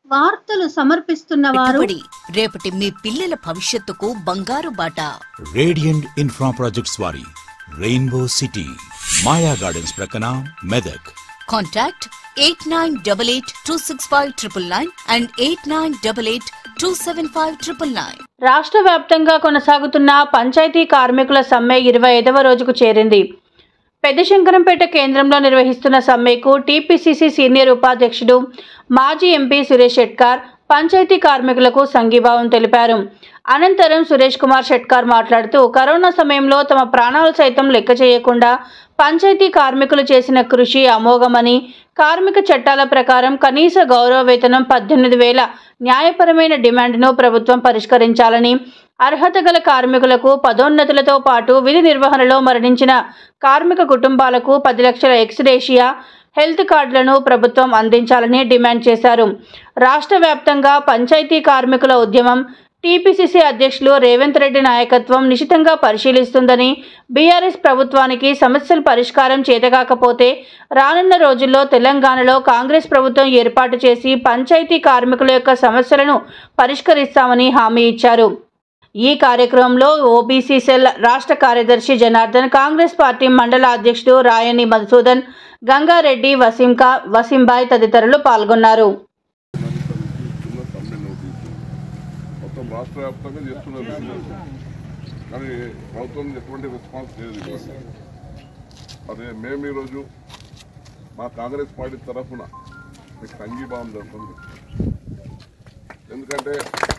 వార్తలు సమర్పిస్తున్న వారు పెట్టుబడి రేపటి మీ పిల్లల భవిష్యత్తుకు బంగారు బాట రేడియంట్ ఇన్ఫ్రా ప్రాజెక్ట్స్ వారి రెయిన్బో సిటీ మాయా గార్డెన్స్ ప్రక్కన Medak contact eight nine double eight two six five triple nine and eight nine double eight two seven five triple nine రాష్ట్ర వ్యాప్తంగా కొనసాగుతున్న పంచాయతీ కార్మికుల సమ్మె ఇరవై ఐదవ రోజుకు చేరింది పెద్దశంకరంపేట కేంద్రంలో నిర్వహిస్తున్న సమ్మెకు టీపీసీసీ సీనియర్ ఉపాధ్యక్షుడు మాజీ ఎంపీ సురేష్ షెట్కార్ పంచాయతీ కార్మికులకు సంఘీభావం తెలిపారు అనంతరం సురేష్ కుమార్ షెట్కార్ మాట్లాడుతూ కరోనా సమయంలో తమ ప్రాణాలు సైతం లెక్క చేయకుండా పంచాయతీ కార్మికులు చేసిన కృషి అమోఘమని కార్మిక చట్టాల ప్రకారం కనీస గౌరవ వేతనం పద్దెనిమిది వేల న్యాయపరమైన డిమాండ్ను ప్రభుత్వం పరిష్కరించాలని అర్హత గల కార్మికులకు పదోన్నతులతో పాటు విధి నిర్వహణలో మరణించిన కార్మిక కుటుంబాలకు పది లక్షల ఎక్స్రేషియా హెల్త్ కార్డులను ప్రభుత్వం అందించాలని డిమాండ్ చేశారు రాష్ట్ర వ్యాప్తంగా పంచాయతీ కార్మికుల ఉద్యమం టీపీసీసీ అధ్యక్షులు రేవంత్ రెడ్డి నాయకత్వం నిశితంగా పరిశీలిస్తుందని బీఆర్ఎస్ ప్రభుత్వానికి సమస్యల పరిష్కారం చేతకాకపోతే రానున్న రోజుల్లో తెలంగాణలో కాంగ్రెస్ ప్రభుత్వం ఏర్పాటు చేసి పంచాయతీ కార్మికుల యొక్క సమస్యలను పరిష్కరిస్తామని హామీ ఇచ్చారు ఈ కార్యక్రమంలో ఓబీసీ సెల్ రాష్ట్ర కార్యదర్శి జనార్దన్ కాంగ్రెస్ పార్టీ మండల అధ్యక్షుడు రాయని మధుసూదన్ గంగారెడ్డి వసీంకా వసీంబాయ్ తదితరులు పాల్గొన్నారు చిన్న సమ్మె నోటీసు మొత్తం రాష్ట్ర వ్యాప్తంగా చేస్తున్నారు బిజినెస్ కానీ ప్రభుత్వం నుంచి ఎటువంటి రెస్పాన్స్ లేదు ఇవ్వండి అదే మేము ఈరోజు మా కాంగ్రెస్ పార్టీ తరఫున మీకు సంఘీభావం జరుగుతుంది ఎందుకంటే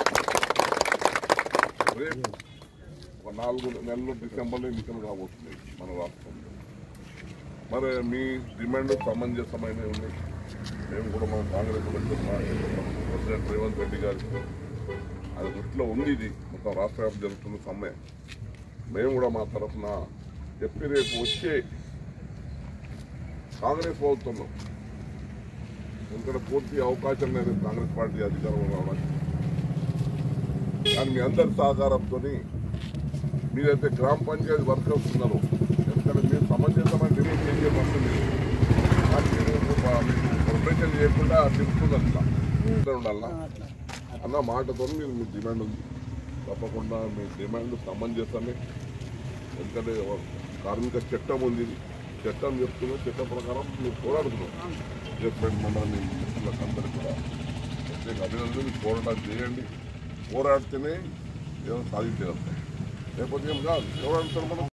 రేపు ఒక నాలుగు నెలలు డిసెంబర్లో ఎన్నికలు కాబోతున్నాయి మన రాష్ట్రంలో మరి మీ డిమాండ్ సమంజసమైన ఉన్నాయి మేము కూడా మన కాంగ్రెస్ ప్రెసిడెంట్ రేవంత్ రెడ్డి గారికి అది దృష్టిలో ఉంది ఇది మొత్తం రాష్ట్ర వ్యాప్తం జరుగుతున్న సమ్మె మేము కూడా మా తరఫున చెప్పి రేపు వచ్చే కాంగ్రెస్ ప్రభుత్వంలో ఎందుకంటే పూర్తి అవకాశం లేదు కాంగ్రెస్ పార్టీ అధికారంలో రావడానికి కానీ మీ అందరి సహకారంతో మీరైతే గ్రామ పంచాయతీ వర్కర్స్ ఉన్నారు ఎందుకంటే మీరు సమంజసమైన డిమాండ్ ఏం చేయబడుతుంది కానీ మీరు మీకు ప్రొటెక్షన్ చేయకుండా తిప్పుతున్నారు ఇట్లా ఇట్లా ఉండాలా అన్న మాటతో మీరు మీ డిమాండ్ ఉంది తప్పకుండా మీ డిమాండ్ సమంజసమే ఎందుకంటే కార్మిక చట్టం ఉంది ఇది. చట్టం చెప్తున్నా చట్టం ప్రకారం మీరు పోరాడుతున్నారు జడ్జ్మెంట్ మండలం మిత్రులకు అందరికీ కూడా ప్రత్యేక అభినందనలు పోరాటం చేయండి పోరాడితేనే ఏదో సాధించగలుగుతాం లేకపోతే ఏం కాదు పోరాడుతారు మనం